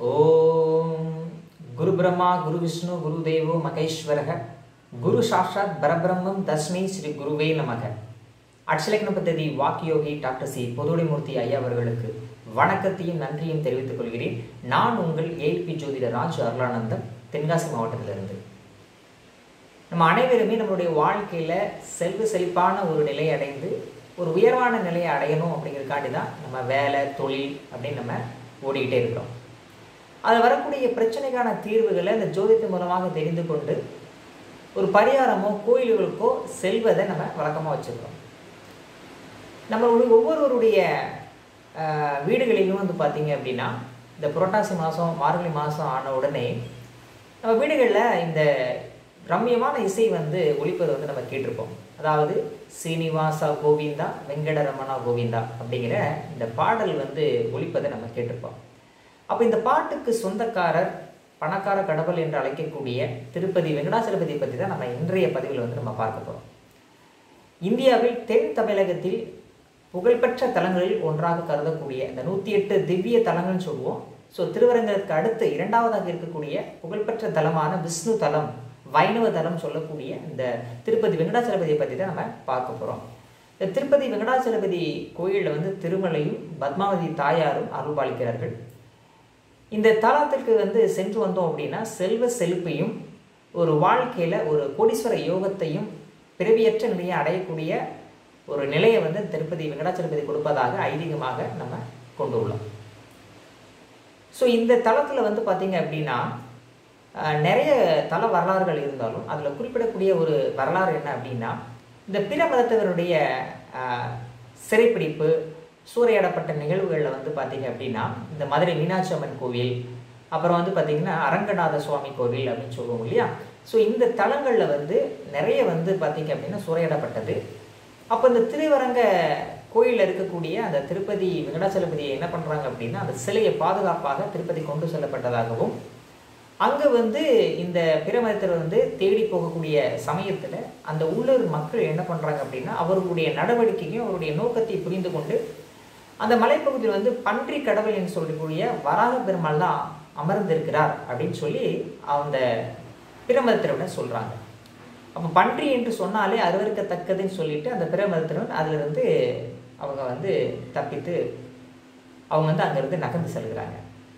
ஓம் குரு பிரம்மா குரு விஷ்ணு குரு தேவோ மகேஸ்வரக குரு சாஷாத் பரபிரம்மம் தஸ்மை ஸ்ரீ குருவே நமக அட்சலக்ன பദ്ധதி வாக்கியோகி டாக்டர் சி பொதுடைமூர்த்தி ஐயா அவர்களுக்கு வணக்கத்தையும் நன்றியும் தெரிவித்துக் கொள்கிறேன் நான் உங்கள் ஏல்பி ஜோதிட ராஜ் அருளானந்தம் தென்காசி மாவட்டத்திலிருந்து நம்ம அனைவருமே நம்மளுடைய வாழ்க்கையில் செல்வ செழிப்பான ஒரு நிலையை அடைந்து ஒரு உயர்வான நிலையை அடையணும் அப்படிங்கிறதுக்காண்டி தான் நம்ம வேலை தொழில் அப்படின்னு நம்ம ஓடிக்கிட்டே இருக்கிறோம் அது வரக்கூடிய பிரச்சனைக்கான தீர்வுகளை இந்த ஜோதிடத்தின் மூலமாக தெரிந்து கொண்டு ஒரு பரிகாரமோ கோயில்களுக்கோ செல்வதை நம்ம வழக்கமாக வச்சுக்கிறோம் நம்மளுடைய ஒவ்வொருவருடைய ஆஹ், வீடுகளிலும் வந்து பார்த்தீங்க அப்படின்னா இந்த புரட்டாசி மாதம் மார்கழி மாதம் ஆன உடனே நம்ம வீடுகளில் இந்த ரம்மியமான இசை வந்து ஒலிப்பது வந்து நம்ம கேட்டிருப்போம் அதாவது சீனிவாசா கோவிந்தா வெங்கடரமணா கோவிந்தா அப்படிங்கிற இந்த பாடல் வந்து ஒலிப்பதை நம்ம கேட்டிருப்போம் அப்போ இந்த பாட்டுக்கு சொந்தக்காரர் பணக்கார கடவுள் என்று அழைக்கக்கூடிய திருப்பதி வெங்கடாசலபதியை பற்றி தான் நம்ம இன்றைய பதிவில் வந்து நம்ம பார்க்க போகிறோம் இந்தியாவில் தென் தமிழகத்தில் புகழ்பெற்ற தலங்களில் ஒன்றாக கருதக்கூடிய இந்த நூற்றி எட்டு திவ்ய தலங்கள்னு சொல்லுவோம் ஸோ திருவரங்கத்துக்கு அடுத்து இரண்டாவதாக இருக்கக்கூடிய புகழ்பெற்ற தலமான விஷ்ணு தலம் வைணவ தலம் சொல்லக்கூடிய இந்த திருப்பதி வெங்கடாச்சலபதியை பற்றி தான் நம்ம பார்க்க போகிறோம் இந்த திருப்பதி வெங்கடாச்சலபதி கோயிலில் வந்து திருமலையும் பத்மாவதி தாயாரும் அருள்பாலிக்கிறார்கள் இந்த தலத்திற்கு வந்து சென்று வந்தோம் அப்படின்னா செல்வ செழிப்பையும் ஒரு வாழ்க்கையில் ஒரு கோடீஸ்வர யோகத்தையும் பிறவியற்ற நிலையை அடையக்கூடிய ஒரு நிலையை வந்து திருப்பதி வெங்கடாச்சலபதி கொடுப்பதாக ஐதீகமாக நம்ம கொண்டு உள்ளோம் ஸோ இந்த தளத்தில் வந்து பார்த்தீங்க அப்படின்னா அஹ், நிறைய தல வரலாறுகள் இருந்தாலும் அதில் குறிப்பிடக்கூடிய ஒரு வரலாறு என்ன அப்படின்னா இந்த பிற மதத்தவருடைய அஹ், சிறைப்பிடிப்பு சூறையாடப்பட்ட நிகழ்வுகளில் வந்து பார்த்தீங்க அப்படின்னா இந்த மதுரை மீனாட்சி அம்மன் கோவில் அப்புறம் வந்து பார்த்தீங்கன்னா அரங்கநாத சுவாமி கோவில் அப்படின்னு சொல்லுவோம் இல்லையா ஸோ இந்த தலங்களில் வந்து நிறைய வந்து பார்த்தீங்க அப்படின்னா சூறையாடப்பட்டது அப்போ இந்த திருவரங்க கோயிலில் இருக்கக்கூடிய அந்த திருப்பதி வெங்கடாச்சலபதியை என்ன பண்ணுறாங்க அப்படின்னா அந்த சிலையை பாதுகாப்பாக திருப்பதி கொண்டு செல்லப்பட்டதாகவும் அங்கே வந்து இந்த பிரமதத்தில் வந்து தேடி போகக்கூடிய சமயத்தில் அந்த உள்ளூர் மக்கள் என்ன பண்ணுறாங்க அப்படின்னா அவர்களுடைய நடவடிக்கையும் அவருடைய நோக்கத்தை புரிந்து கொண்டு அந்த மலைப்பகுதியில் வந்து பன்றி கடவுள் என்று சொல்லக்கூடிய வராக பெருமாள் தான் அமர்ந்திருக்கிறார் அப்படின்னு சொல்லி அந்த பிரமதத்தினருடன் சொல்கிறாங்க அப்போ பன்றி என்று சொன்னாலே அருவருக்கத்தக்கதுன்னு சொல்லிட்டு அந்த பிரமதத்தினர் அதிலிருந்து அவங்க வந்து தப்பித்து அவங்க வந்து அங்கேருந்து நகர்ந்து செல்கிறாங்க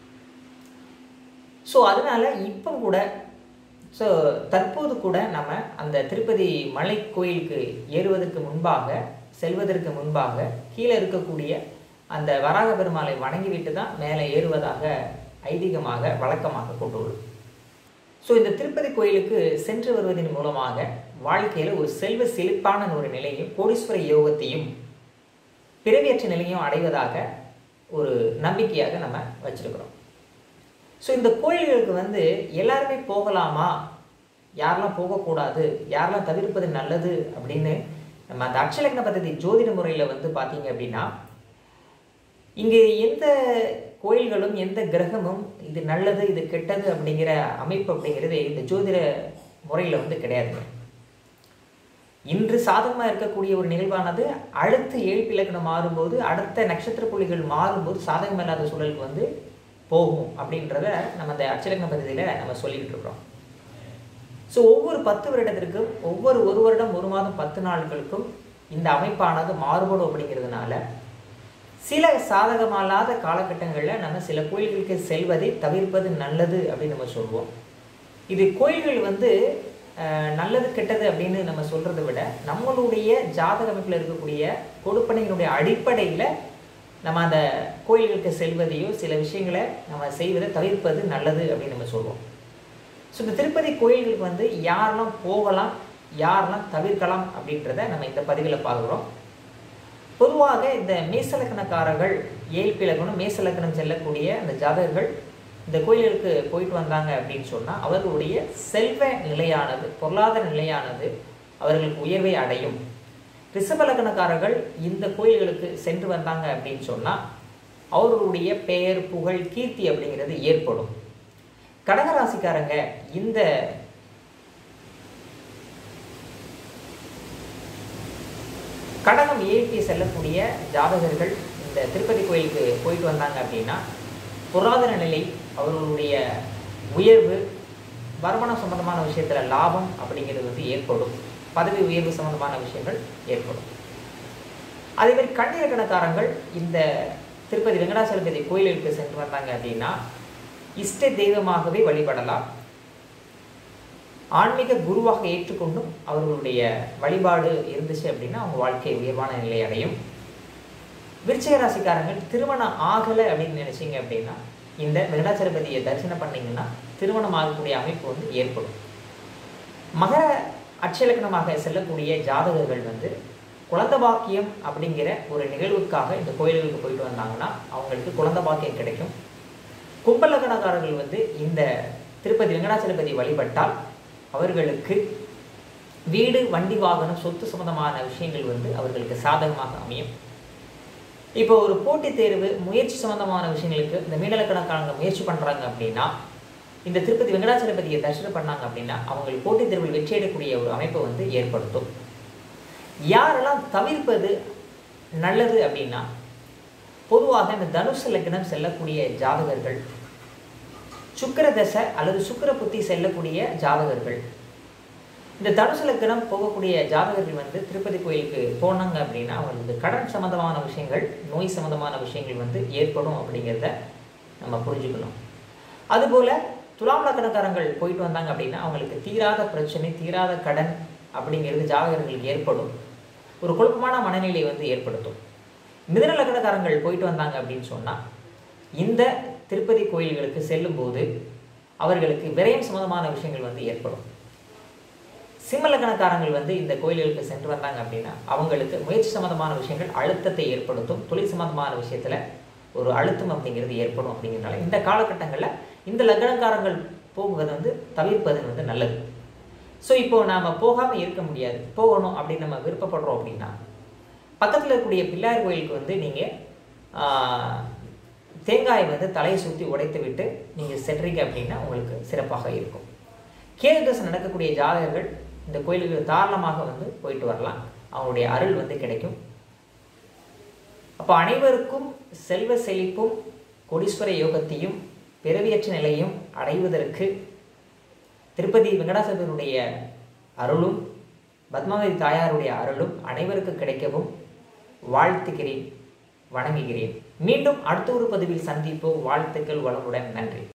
ஸோ அதனால இப்போ கூட ஸோ தற்போது கூட நம்ம அந்த திருப்பதி மலை கோயிலுக்கு ஏறுவதற்கு முன்பாக செல்வதற்கு முன்பாக கீழே இருக்கக்கூடிய அந்த வராக பெருமாளை வணங்கிவிட்டு தான் மேலே ஏறுவதாக ஐதீகமாக வழக்கமாக கொண்டுள்ளோம் ஸோ இந்த திருப்பதி கோயிலுக்கு சென்று வருவதன் மூலமாக வாழ்க்கையில் ஒரு செல்வ செழிப்பான ஒரு நிலையும் கோடீஸ்வர யோகத்தையும் பிறவியற்ற நிலையும் அடைவதாக ஒரு நம்பிக்கையாக நம்ம வச்சிருக்கிறோம் ஸோ இந்த கோயில்களுக்கு வந்து எல்லாருமே போகலாமா யாரெல்லாம் போகக்கூடாது யாரெல்லாம் தவிர்ப்பது நல்லது அப்படின்னு நம்ம அந்த அக்ஷலக்ன பദ്ധதி ஜோதிட முறையில் வந்து பார்த்தீங்க அப்படின்னா இங்கே எந்த கோயில்களும் எந்த கிரகமும் இது நல்லது இது கெட்டது அப்படிங்கிற அமைப்பு அப்படிங்கிறது இந்த ஜோதிட முறையில் வந்து கிடையாதுங்க இன்று சாதகமாக இருக்கக்கூடிய ஒரு நிகழ்வானது அடுத்த ஏழ்பி இலக்கணம் மாறும்போது அடுத்த நட்சத்திர புள்ளிகள் மாறும்போது சாதகம் இல்லாத சூழலுக்கு வந்து போகும் அப்படின்றத நம்ம அந்த அச்சலக்ன பദ്ധதியில் நம்ம சொல்லிக்கிட்டு இருக்கிறோம் ஸோ ஒவ்வொரு பத்து வருடத்திற்கும் ஒவ்வொரு ஒரு வருடம் ஒரு மாதம் பத்து நாட்களுக்கும் இந்த அமைப்பானது மாறுபடும் அப்படிங்கிறதுனால சில சாதகமல்லாத காலகட்டங்களில் நம்ம சில கோயில்களுக்கு செல்வதை தவிர்ப்பது நல்லது அப்படின்னு நம்ம சொல்லுவோம் இது கோயில்கள் வந்து அஹ், நல்லது கெட்டது அப்படின்னு நம்ம சொல்கிறத விட நம்மளுடைய ஜாதக அமைப்பில் இருக்கக்கூடிய கொடுப்பனைகளுடைய அடிப்படையில் நம்ம அந்த கோயில்களுக்கு செல்வதையோ சில விஷயங்களை நம்ம செய்வதை தவிர்ப்பது நல்லது அப்படின்னு நம்ம சொல்லுவோம் ஸோ இந்த திருப்பதி கோயில்களுக்கு வந்து யாரெல்லாம் போகலாம் யாரெல்லாம் தவிர்க்கலாம் அப்படின்றத நம்ம இந்த பதிவில் பார்க்குறோம் பொதுவாக இந்த மேசலக்கணக்காரர்கள் ஏழ்பி இலக்கணம் மேசலக்கணம் செல்லக்கூடிய அந்த ஜாதகர்கள் இந்த கோயில்களுக்கு போயிட்டு வந்தாங்க அப்படின்னு சொன்னால் அவர்களுடைய செல்வ நிலையானது பொருளாதார நிலையானது அவர்களுக்கு உயர்வை அடையும் ரிஷபலக்கணக்காரர்கள் இந்த கோயில்களுக்கு சென்று வந்தாங்க அப்படின்னு சொன்னால் அவர்களுடைய பெயர் புகழ் கீர்த்தி அப்படிங்கிறது ஏற்படும் கடகராசிக்காரங்க இந்த கடகம் ஏற்றி செல்லக்கூடிய ஜாதகர்கள் இந்த திருப்பதி கோயிலுக்கு போயிட்டு வந்தாங்க அப்படின்னா பொருளாதார நிலை அவர்களுடைய உயர்வு வருமானம் சம்பந்தமான விஷயத்தில் லாபம் அப்படிங்கிறது வந்து ஏற்படும் பதவி உயர்வு சம்பந்தமான விஷயங்கள் ஏற்படும் அதே மாதிரி கண்ணிலக்கணக்காரங்கள் இந்த திருப்பதி வெங்கடாச்சலபதி கோயிலுக்கு சென்று வந்தாங்க அப்படின்னா இஷ்ட தெய்வமாகவே வழிபடலாம் ஆன்மீக குருவாக ஏற்றுக்கொண்டும் அவர்களுடைய வழிபாடு இருந்துச்சு அப்படின்னா அவங்க வாழ்க்கை உயர்வான நிலை அடையும் விருச்சிக ராசிக்காரங்கள் திருமணம் ஆகலை அப்படின்னு நினைச்சீங்க அப்படின்னா இந்த வெங்கடாச்சலபதியை தரிசனம் பண்ணீங்கன்னா திருமணம் ஆகக்கூடிய அமைப்பு வந்து ஏற்படும் மகர அட்சலக்கணமாக செல்லக்கூடிய ஜாதகர்கள் வந்து குழந்த பாக்கியம் அப்படிங்கிற ஒரு நிகழ்வுக்காக இந்த கோயில்களுக்கு போயிட்டு வந்தாங்கன்னா அவங்களுக்கு குழந்த பாக்கியம் கிடைக்கும் கும்பலக்கணக்காரர்கள் வந்து இந்த திருப்பதி வெங்கடாச்சலபதி வழிபட்டால் அவர்களுக்கு வீடு வண்டி வாகனம் சொத்து சம்பந்தமான விஷயங்கள் வந்து அவர்களுக்கு சாதகமாக அமையும் இப்போ ஒரு போட்டித் தேர்வு முயற்சி சம்பந்தமான விஷயங்களுக்கு இந்த மீனலக்கணக்காரங்க முயற்சி பண்ணுறாங்க அப்படின்னா இந்த திருப்பதி வெங்கடாச்சலபதியை தரிசனம் பண்ணாங்க அப்படின்னா அவங்களுக்கு போட்டித் தேர்வில் வெற்றியடையக்கூடிய ஒரு அமைப்பை வந்து ஏற்படுத்தும் யாரெல்லாம் தவிர்ப்பது நல்லது அப்படின்னா பொதுவாக இந்த தனுசு லக்னம் செல்லக்கூடிய ஜாதகர்கள் சுக்கர தசை அல்லது சுக்கர புத்தி செல்லக்கூடிய ஜாதகர்கள் இந்த தனுசு லக்னம் போகக்கூடிய ஜாதகர்கள் வந்து திருப்பதி கோயிலுக்கு போனாங்க அப்படின்னா அவங்களுக்கு கடன் சம்பந்தமான விஷயங்கள் நோய் சம்பந்தமான விஷயங்கள் வந்து ஏற்படும் அப்படிங்கிறத நம்ம புரிஞ்சுக்கணும் அதுபோல் துலாம் லக்கணக்காரங்கள் போயிட்டு வந்தாங்க அப்படின்னா அவங்களுக்கு தீராத பிரச்சனை தீராத கடன் அப்படிங்கிறது ஜாதகர்களுக்கு ஏற்படும் ஒரு குழப்பமான மனநிலை வந்து ஏற்படுத்தும் மிதன லக்னக்காரங்கள் போயிட்டு வந்தாங்க அப்படின்னு சொன்னால் இந்த திருப்பதி கோயில்களுக்கு செல்லும்போது அவர்களுக்கு விரயம் சம்பந்தமான விஷயங்கள் வந்து ஏற்படும் சிம்ம லக்னக்காரங்கள் வந்து இந்த கோயில்களுக்கு சென்று வந்தாங்க அப்படின்னா அவங்களுக்கு முயற்சி சம்பந்தமான விஷயங்கள் அழுத்தத்தை ஏற்படுத்தும் தொழில் சம்பந்தமான விஷயத்தில் ஒரு அழுத்தம் அப்படிங்கிறது ஏற்படும் அப்படிங்கிறனால இந்த காலகட்டங்களில் இந்த லக்னக்காரங்கள் போகுவது வந்து தவிர்ப்பது வந்து நல்லது ஸோ இப்போ நாம் போகாமல் இருக்க முடியாது போகணும் அப்படின்னு நம்ம விருப்பப்படுறோம் அப்படின்னா பக்கத்தில் இருக்கக்கூடிய பிள்ளையார் கோயிலுக்கு வந்து நீங்கள் தேங்காயை வந்து தலையை சுற்றி உடைத்து விட்டு நீங்கள் சென்றீங்க அப்படின்னா உங்களுக்கு சிறப்பாக இருக்கும் கேது தசை நடக்கக்கூடிய ஜாதகர்கள் இந்த கோயிலுக்கு தாராளமாக வந்து போயிட்டு வரலாம் அவங்களுடைய அருள் வந்து கிடைக்கும் அப்போ அனைவருக்கும் செல்வ செழிப்பும் கொடீஸ்வர யோகத்தையும் பிறவியற்ற நிலையும் அடைவதற்கு திருப்பதி வெங்கடாசலபதியுடைய அருளும் பத்மாவதி தாயாருடைய அருளும் அனைவருக்கு கிடைக்கவும் வாழ்த்துகிறேன் வணங்குகிறேன் மீண்டும் அடுத்த ஒரு பதிவில் சந்திப்போம் வாழ்த்துக்கள் வளமுடன் நன்றி